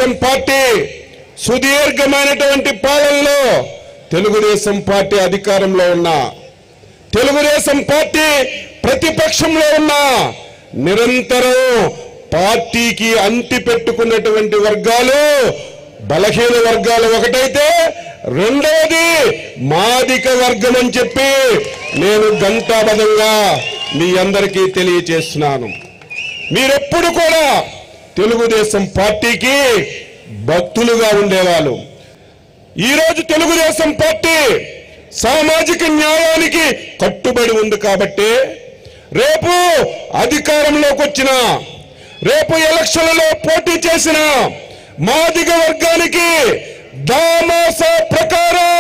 Telugu Desam party సుదీర్ఘమైనటువంటి పాలనలో Telugu Desam party అధికారంలో ఉన్నా తెలుగుదేశం పార్టీ ప్రతిపక్షంలో ఉన్న నిరంతరం పార్టీకి అంటి పెట్టుకున్నటువంటి వర్గాలు బలహీన వర్గాలు ఒకటైతే రెండవది మాదిక వర్గం అని చెప్పి నేను గంటాబద్ధంగా మీ అందరికీ తెలియచేస్తున్నాను మీరెప్పుడు కూడా తెలుగుదేశం పార్టీకి భక్తులుగా ఉండేవాళ్ళు ఈరోజు తెలుగుదేశం పార్టీ సామాజిక న్యాయానికి కట్టుబడి ఉంది కాబట్టి రేపు అధికారంలోకి వచ్చిన రేపు ఎలక్షన్లలో పోటీ చేసిన మాదిగ వర్గానికి దామాస ప్రకారం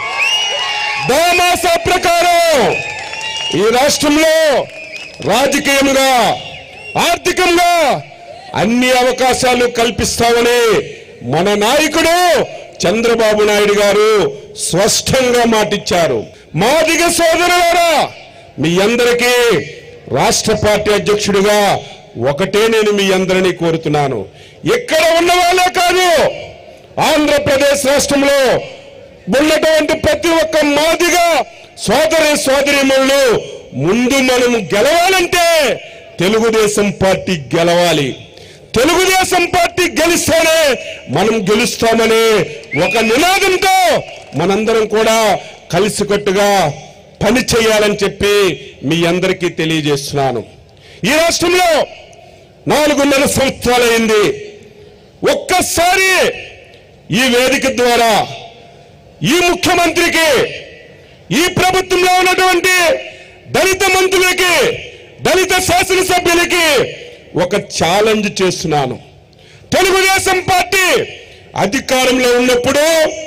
దామాస ప్రకారం ఈ రాష్ట్రంలో రాజకీయంగా ఆర్థికంగా అన్ని అవకాశాలు కల్పిస్తామని మన నాయకుడు చంద్రబాబు నాయుడు గారు స్పష్టంగా మాటిచ్చారు మాదిగ సోదరులారా మీ అందరికీ రాష్ట్ర పార్టీ అధ్యక్షుడిగా ఒకటే నేను మీ అందరినీ కోరుతున్నాను ఎక్కడ ఉన్న వాళ్ళే కాదు ఆంధ్రప్రదేశ్ రాష్ట్రంలో ఉన్నటువంటి ప్రతి ఒక్క మాదిగా సోదరి సోదరిమణులు ముందు మనం గెలవాలంటే తెలుగుదేశం పార్టీ గెలవాలి తెలుగుదేశం పార్టీ గెలిస్తేనే మనం గెలుస్తామనే ఒక నినాదంతో మనందరం కూడా కలిసికట్టుగా పని చేయాలని చెప్పి మీ అందరికీ తెలియజేస్తున్నాను ఈ రాష్ట్రంలో నాలుగున్నర సంవత్సరాలైంది ఒక్కసారి ఈ వేదిక ద్వారా ఈ ముఖ్యమంత్రికి ఈ ప్రభుత్వంలో ఉన్నటువంటి దళిత మంత్రులకి దళిత శాసనసభ్యులకి ఒక ఛాలెంజ్ చేస్తున్నాను తెలుగుదేశం పార్టీ అధికారంలో ఉన్నప్పుడు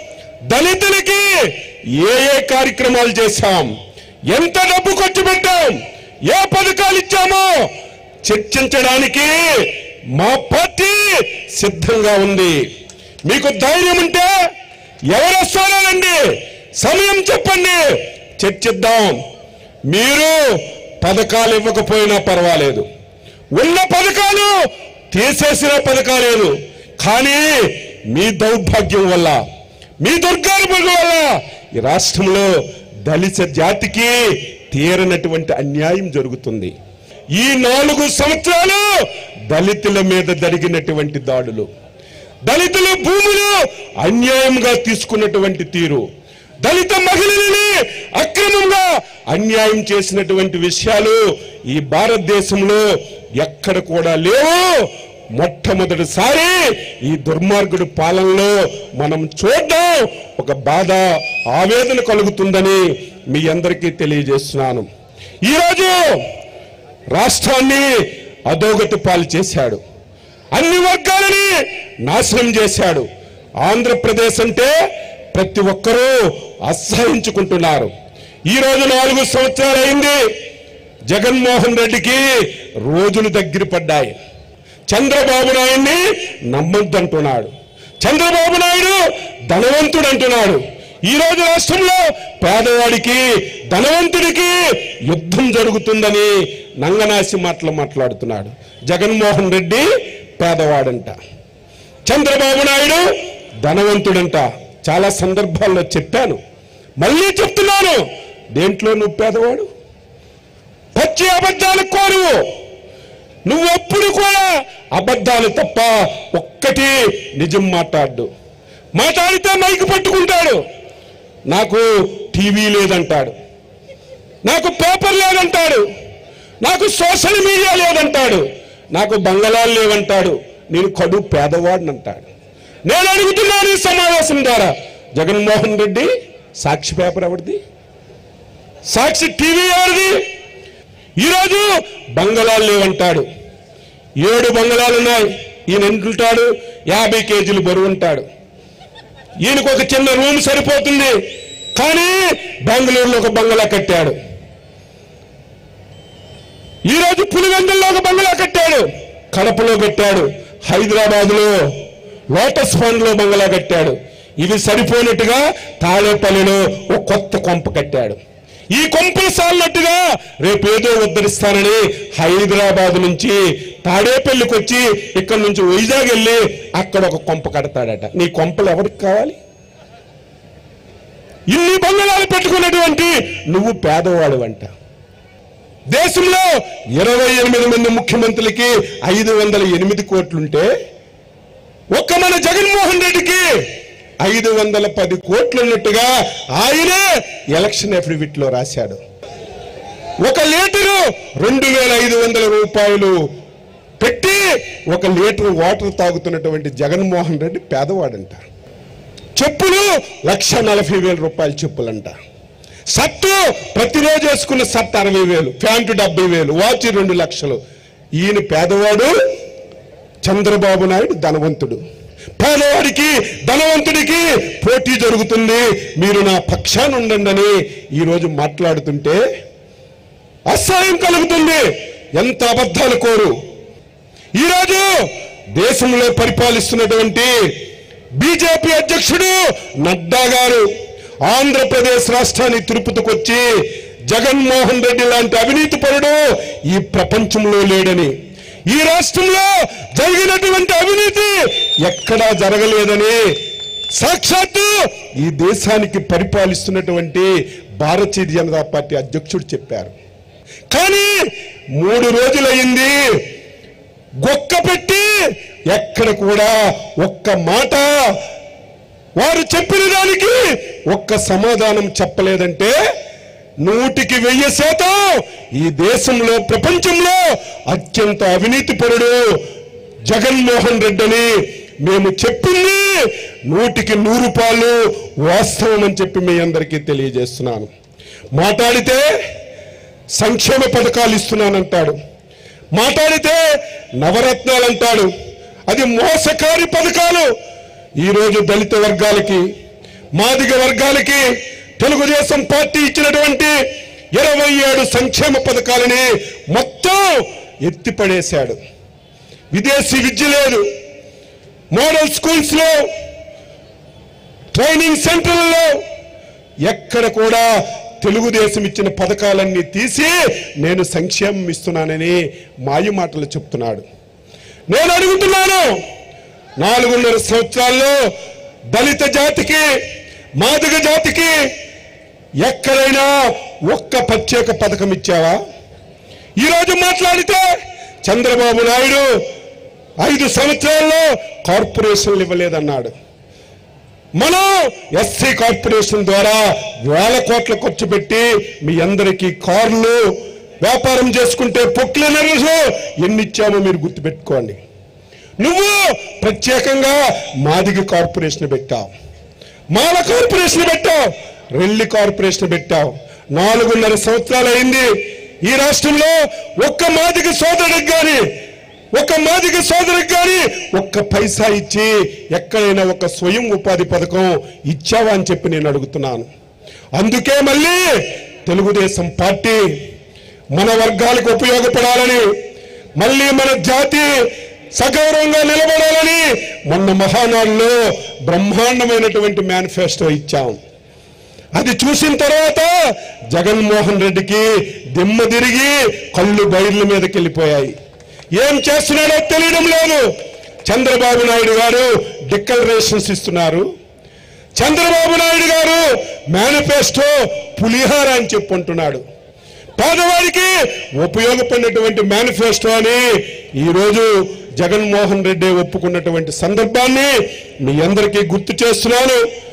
దళితులకి ఏ ఏ కార్యక్రమాలు చేశాం ఎంత డబ్బు ఖర్చు పెట్టాం ఏ పథకాలు ఇచ్చామో చర్చించడానికి మా పార్టీ సిద్ధంగా ఉంది మీకు ధైర్యం ఉంటే ఎవరు వస్తారండి సమయం చెప్పండి చర్చిద్దాం మీరు పథకాలు ఇవ్వకపోయినా పర్వాలేదు ఉన్న పథకాలు తీసేసిన పథకాలేదు కానీ మీ దౌర్భాగ్యం వల్ల మీ దుర్గానుభవం వల్ల ఈ రాష్ట్రంలో దళిత జాతికి తీరనటువంటి అన్యాయం జరుగుతుంది ఈ నాలుగు సంవత్సరాలు దళితుల మీద జరిగినటువంటి దాడులు దళితుల భూములు అన్యాయంగా తీసుకున్నటువంటి తీరు దళిత మహిళలని అక్రమంగా అన్యాయం చేసినటువంటి విషయాలు ఈ భారతదేశంలో ఎక్కడ కూడా లేవు మొట్టమొదటిసారి ఈ దుర్మార్గుడి పాలనలో మనం చూడడం ఒక బాధ ఆవేదన కలుగుతుందని మీ అందరికీ తెలియజేస్తున్నాను ఈరోజు రాష్ట్రాన్ని అధోగతి పాలు చేశాడు అన్ని వర్గాలని నాశనం చేశాడు ఆంధ్రప్రదేశ్ అంటే ప్రతి ఒక్కరూ అసహించుకుంటున్నారు ఈ రోజు నాలుగు సంవత్సరాలు అయింది జగన్మోహన్ రెడ్డికి రోజులు దగ్గర పడ్డాయి చంద్రబాబు నాయుడిని నమ్మొద్దంటున్నాడు చంద్రబాబు నాయుడు ధనవంతుడు అంటున్నాడు ఈ రోజు రాష్ట్రంలో పేదవాడికి ధనవంతుడికి యుద్ధం జరుగుతుందని నంగనాసి మాటలు మాట్లాడుతున్నాడు జగన్మోహన్ రెడ్డి పేదవాడంట చంద్రబాబు నాయుడు ధనవంతుడంట చాలా సందర్భాల్లో చెప్పాను మళ్ళీ చెప్తున్నాను దేంట్లో నువ్వు పేదవాడు పచ్చి అబద్ధాలు కోరువు నువ్వెప్పుడు కూడా అబద్ధాలు తప్ప ఒక్కటి నిజం మాట్లాడు మాట్లాడితే మైకు పట్టుకుంటాడు నాకు టీవీ లేదంటాడు నాకు పేపర్ లేదంటాడు నాకు సోషల్ మీడియా లేదంటాడు నాకు బంగళాలు లేవంటాడు నేను కడు పేదవాడిని అంటాడు నేను అడుగుతున్నాను ఈ సమావేశం ద్వారా జగన్మోహన్ రెడ్డి సాక్షి పేపర్ ఎవరిది సాక్షి టీవీ ఎవరిది ఈరోజు బంగళాలు లేవంటాడు ఏడు బంగళాలు ఉన్నాయి ఈయన ఎంటుంటాడు యాభై కేజీలు బరువు ఉంటాడు ఈయనకు ఒక చిన్న రూమ్ సరిపోతుంది కానీ బెంగళూరులో ఒక బంగళా కట్టాడు ఈరోజు పులివెందుల్లో ఒక బంగళా కట్టాడు కడపలో కట్టాడు హైదరాబాద్ లో లోటస్ ఫండ్ లో బంగళా కట్టాడు ఇవి సరిపోయినట్టుగా తాడేపల్లిలో ఒక కొత్త కొంప కట్టాడు ఈ కొంపలు సాలినట్టుగా రేపేదో ఉద్ధరిస్తానని హైదరాబాద్ నుంచి తాడేపల్లికి వచ్చి ఇక్కడ నుంచి వైజాగ్ వెళ్ళి అక్కడ ఒక కొంప కడతాడట నీ కొంపలు ఎవరికి కావాలి ఇన్ని బంగళాలు పెట్టుకున్నటువంటి నువ్వు పేదవాడు అంట దేశంలో ఇరవై ఎనిమిది మంది ముఖ్యమంత్రులకి ఐదు వందల ఎనిమిది కోట్లుంటే ఒక్క మన జగన్మోహన్ రెడ్డికి ఐదు వందల పది కోట్లు ఉన్నట్టుగా ఆయనే ఎలక్షన్ అఫిడవిట్ లో రాశాడు ఒక లీటరు రెండు వేల ఐదు వందల రూపాయలు పెట్టి ఒక లీటర్ వాటర్ తాగుతున్నటువంటి జగన్మోహన్ రెడ్డి పేదవాడంట చెప్పులు లక్ష నలభై వేల రూపాయల చెప్పులంట షర్టు ప్రతిరోజు వేసుకున్న షర్ట్ అరవై వేలు ప్యాంటు డెబ్బై వేలు వాచ్ రెండు లక్షలు ఈయన పేదవాడు చంద్రబాబు నాయుడు ధనవంతుడు పేదవాడికి ధనవంతుడికి పోటీ జరుగుతుంది మీరు నా పక్షాన ఉండండి ఈరోజు మాట్లాడుతుంటే అసహాయం కలుగుతుంది ఎంత అబద్ధాలు కోరు ఈరోజు దేశంలో పరిపాలిస్తున్నటువంటి బీజేపీ అధ్యక్షుడు నడ్డా గారు ఆంధ్రప్రదేశ్ రాష్ట్రాన్ని తిరుపతికి వచ్చి జగన్మోహన్ రెడ్డి లాంటి అవినీతి పరుడు ఈ ప్రపంచంలో లేడని ఈ రాష్ట్రంలో జరిగినటువంటి అవినీతి ఎక్కడా జరగలేదని సాక్షాత్తు ఈ దేశానికి పరిపాలిస్తున్నటువంటి భారతీయ జనతా పార్టీ అధ్యక్షుడు చెప్పారు కానీ మూడు రోజులయ్యింది గొక్క పెట్టి ఎక్కడ కూడా ఒక్క మాట వారు చెప్పిన దానికి ఒక్క సమాధానం చెప్పలేదంటే నూటికి వెయ్యి శాతం ఈ దేశంలో ప్రపంచంలో అత్యంత అవినీతిపరుడు జగన్మోహన్ రెడ్డి అని మేము చెప్పింది నూటికి నూరు పాలు వాస్తవం అని చెప్పి మీ అందరికీ తెలియజేస్తున్నాను మాట్లాడితే సంక్షేమ పథకాలు ఇస్తున్నానంటాడు మాట్లాడితే నవరత్నాలు అంటాడు అది మోసకారి పథకాలు ఈరోజు దళిత వర్గాలకి మాదిగ వర్గాలకి తెలుగుదేశం పార్టీ ఇచ్చినటువంటి ఇరవై ఏడు సంక్షేమ పథకాలని మొత్తం ఎత్తిపడేశాడు విదేశీ విద్య లేదు మోడల్ స్కూల్స్ లో ట్రైనింగ్ సెంటర్లలో ఎక్కడ కూడా తెలుగుదేశం ఇచ్చిన పథకాలన్నీ తీసి నేను సంక్షేమం ఇస్తున్నానని మాయ మాటలు చెప్తున్నాడు నేను అడుగుతున్నాను నాలుగున్నర సంవత్సరాల్లో దళిత జాతికి మాదిగ జాతికి ఎక్కడైనా ఒక్క ప్రత్యేక పథకం ఇచ్చావా ఈరోజు మాట్లాడితే చంద్రబాబు నాయుడు ఐదు సంవత్సరాల్లో కార్పొరేషన్లు ఇవ్వలేదన్నాడు మనం ఎస్సీ కార్పొరేషన్ ద్వారా వేల కోట్ల ఖర్చు పెట్టి మీ అందరికీ కార్లు వ్యాపారం చేసుకుంటే పొక్లినర్స్ ఎన్ని ఇచ్చామో మీరు గుర్తుపెట్టుకోండి నువ్వు ప్రత్యేకంగా మాదిగ కార్పొరేషన్ పెట్టావు మాల కార్పొరేషన్ పెట్టావు రెల్లి కార్పొరేషన్ పెట్టావు నాలుగున్నర సంవత్సరాలు అయింది ఈ రాష్ట్రంలో ఒక్క మాదిగ సోదరుడికి కానీ ఒక మాదిగ సోదరికి కానీ ఒక్క పైసా ఇచ్చి ఎక్కడైనా ఒక స్వయం ఉపాధి పథకం ఇచ్చావా అని చెప్పి నేను అడుగుతున్నాను అందుకే మళ్ళీ తెలుగుదేశం పార్టీ మన వర్గాలకు ఉపయోగపడాలని మళ్ళీ మన జాతి సగౌరవంగా నిలబడాలని మొన్న మహానాడులో బ్రహ్మాండమైనటువంటి మేనిఫెస్టో ఇచ్చాం అది చూసిన తర్వాత జగన్మోహన్ రెడ్డికి దిమ్మ తిరిగి కళ్ళు బయర్ల మీదకి వెళ్ళిపోయాయి ఏం చేస్తున్నాడో తెలియడం లేదు చంద్రబాబు నాయుడు గారు డిక్లరేషన్స్ ఇస్తున్నారు చంద్రబాబు నాయుడు గారు మేనిఫెస్టో పులిహార అని చెప్పుంటున్నాడు పేదవాడికి ఉపయోగపడినటువంటి మేనిఫెస్టో అని ఈరోజు జగన్మోహన్ రెడ్డి ఒప్పుకున్నటువంటి సందర్భాన్ని మీ అందరికీ గుర్తు చేస్తున్నాను